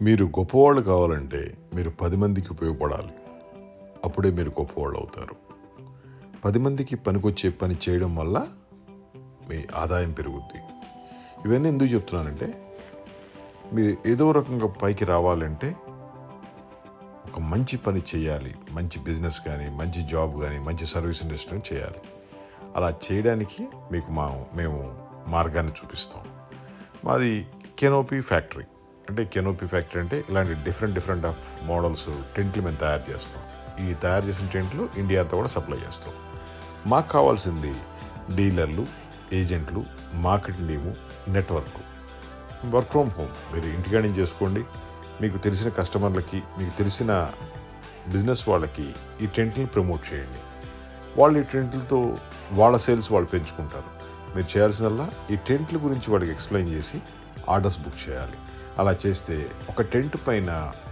మీరు గొప్పవాళ్ళు కావాలంటే మీరు పది మందికి ఉపయోగపడాలి అప్పుడే మీరు గొప్పవాళ్ళు అవుతారు పది మందికి పనికొచ్చే పని చేయడం వల్ల మీ ఆదాయం పెరుగుద్ది ఇవన్నీ ఎందుకు చెప్తున్నానంటే మీరు ఏదో రకంగా పైకి రావాలంటే ఒక మంచి పని చేయాలి మంచి బిజినెస్ కానీ మంచి జాబ్ కానీ మంచి సర్వీస్ ఇండస్ట్రీ చేయాలి అలా చేయడానికి మీకు మా మేము మార్గాన్ని చూపిస్తాం మాది కెనోపీ ఫ్యాక్టరీ అంటే కెనోపీ ఫ్యాక్టరీ అంటే ఇలాంటి డిఫరెంట్ డిఫరెంట్ ఆఫ్ మోడల్స్ టెంట్లు మేము తయారు చేస్తాం ఈ తయారు చేసిన టెంట్లు ఇండియా అంతా కూడా సప్లై చేస్తాం మాకు కావాల్సింది డీలర్లు ఏజెంట్లు marketing team network work from home మీరు ఇంటికాడ నుంచి చేసుకోండి మీకు తెలిసిన కస్టమర్లకి మీకు తెలిసిన బిజినెస్ వాళ్ళకి ఈ టెంట్ని ప్రమోట్ చేయండి వాళ్ళు ఈ టెంట్లతో వాళ్ళ సేల్స్ వాళ్ళు పెంచుకుంటారు మీరు చేయాల్సిందల్లా ఈ టెంట్ల గురించి వాళ్ళకి ఎక్స్ప్లెయిన్ చేసి ఆర్డర్స్ బుక్ చేయాలి అలా చేస్తే ఒక టెంట్ పైన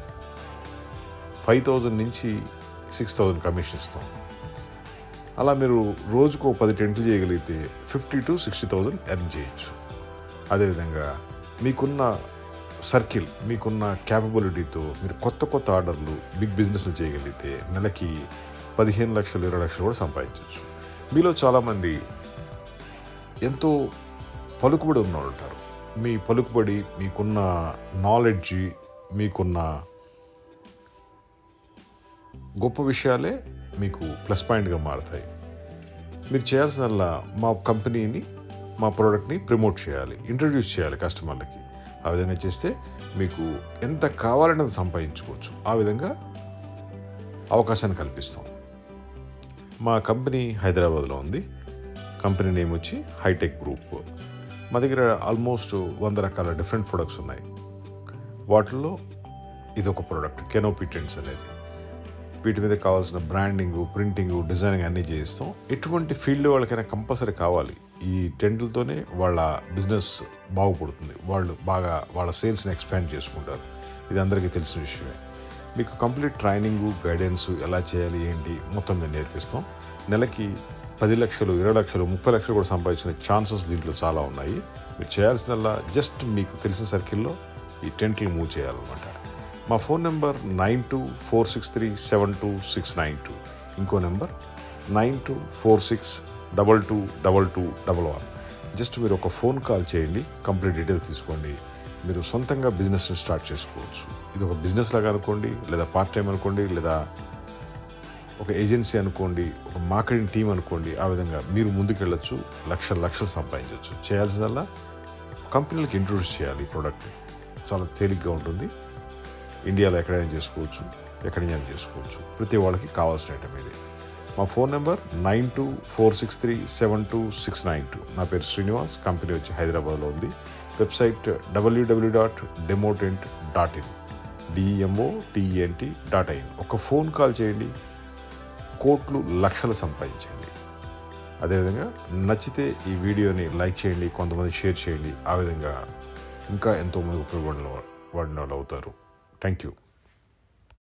ఫైవ్ థౌజండ్ నుంచి సిక్స్ థౌజండ్ కమిషన్ ఇస్తాం అలా మీరు రోజుకు ఒక పది టెంట్లు చేయగలిగితే fifty to sixty thousand earn చేయొచ్చు అదేవిధంగా మీకున్న సర్కిల్ మీకున్న క్యాపబిలిటీతో మీరు కొత్త కొత్త ఆర్డర్లు బిగ్ బిజినెస్లు చేయగలిగితే నెలకి పదిహేను లక్షలు ఇరవై లక్షలు కూడా సంపాదించవచ్చు మీలో చాలామంది ఎంతో పలుకుబడి ఉన్నవాళ్ళు ఉంటారు మీ పలుకుబడి మీకున్న నాలెడ్జ్ మీకున్న గొప్ప విషయాలే మీకు ప్లస్ పాయింట్గా మారుతాయి మీరు చేయాల్సినల్లా మా కంపెనీని మా ప్రోడక్ట్ని ప్రమోట్ చేయాలి ఇంట్రడ్యూస్ చేయాలి కస్టమర్లకి ఆ విధంగా చేస్తే మీకు ఎంత కావాలంటే అంత సంపాదించుకోవచ్చు ఆ విధంగా అవకాశాన్ని కల్పిస్తాం మా కంపెనీ హైదరాబాద్లో ఉంది కంపెనీ నేమ్ వచ్చి హైటెక్ గ్రూప్ మా దగ్గర ఆల్మోస్ట్ వంద రకాల డిఫరెంట్ ప్రొడక్ట్స్ ఉన్నాయి వాటిల్లో ఇది ఒక ప్రోడక్ట్ కెనోపీ టెంట్స్ అనేది వీటి మీద కావాల్సిన బ్రాండింగ్ ప్రింటింగ్ డిజైనింగ్ అన్నీ చేయిస్తాం ఎటువంటి ఫీల్డ్ వాళ్ళకైనా కంపల్సరీ కావాలి ఈ టెంట్లతోనే వాళ్ళ బిజినెస్ బాగుపడుతుంది వాళ్ళు బాగా వాళ్ళ సేల్స్ని ఎక్స్పాండ్ చేసుకుంటారు ఇది అందరికీ తెలిసిన విషయమే మీకు కంప్లీట్ ట్రైనింగ్ గైడెన్స్ ఎలా చేయాలి ఏంటి మొత్తం మేము నేర్పిస్తాం నెలకి పది లక్షలు ఇరవై లక్షలు ముప్పై లక్షలు కూడా సంపాదించిన ఛాన్సెస్ దీంట్లో చాలా ఉన్నాయి మీరు చేయాల్సిందల్లా జస్ట్ మీకు తెలిసిన సర్కిల్లో ఈ టెంట్లు మూవ్ చేయాలన్నమాట మా phone number nine two four six three seven two six nine two ఇంకో number nine two four six double two double two double one just మీరు ఒక ఫోన్ కాల్ చేయండి కంప్లీట్ డీటెయిల్స్ తీసుకోండి మీరు సొంతంగా బిజినెస్ని స్టార్ట్ చేసుకోవచ్చు ఇది ఒక బిజినెస్ లాగా అనుకోండి లేదా పార్ట్ టైం అనుకోండి లేదా ఒక ఏజెన్సీ అనుకోండి ఒక మార్కెటింగ్ టీం అనుకోండి ఆ విధంగా మీరు ముందుకెళ్ళొచ్చు లక్షల లక్షలు సంపాదించవచ్చు చేయాల్సిందల్లా కంపెనీలకు ఇంట్రొడ్యూస్ చేయాలి ఈ ప్రోడక్ట్ చాలా తేలిగ్గా ఉంటుంది ఇండియాలో ఎక్కడైనా చేసుకోవచ్చు ఎక్కడైనా చేసుకోవచ్చు ప్రతి వాళ్ళకి కావాల్సిన ఐటమ్ ఇది మా phone number nine two four six three seven two six nine two నా పేరు శ్రీనివాస్ కంపెనీ వచ్చి హైదరాబాద్లో ఉంది website WW dot demotent dot in DMO TNT dot in ఒక ఫోన్ కాల్ చేయండి కోట్లు లక్షలు సంపాదించండి అదేవిధంగా నచ్చితే ఈ వీడియోని లైక్ చేయండి కొంతమంది షేర్ చేయండి ఆ విధంగా ఇంకా ఎంతోమంది ఉపయోగపడిన వాడిన వాళ్ళు అవుతారు థ్యాంక్ యూ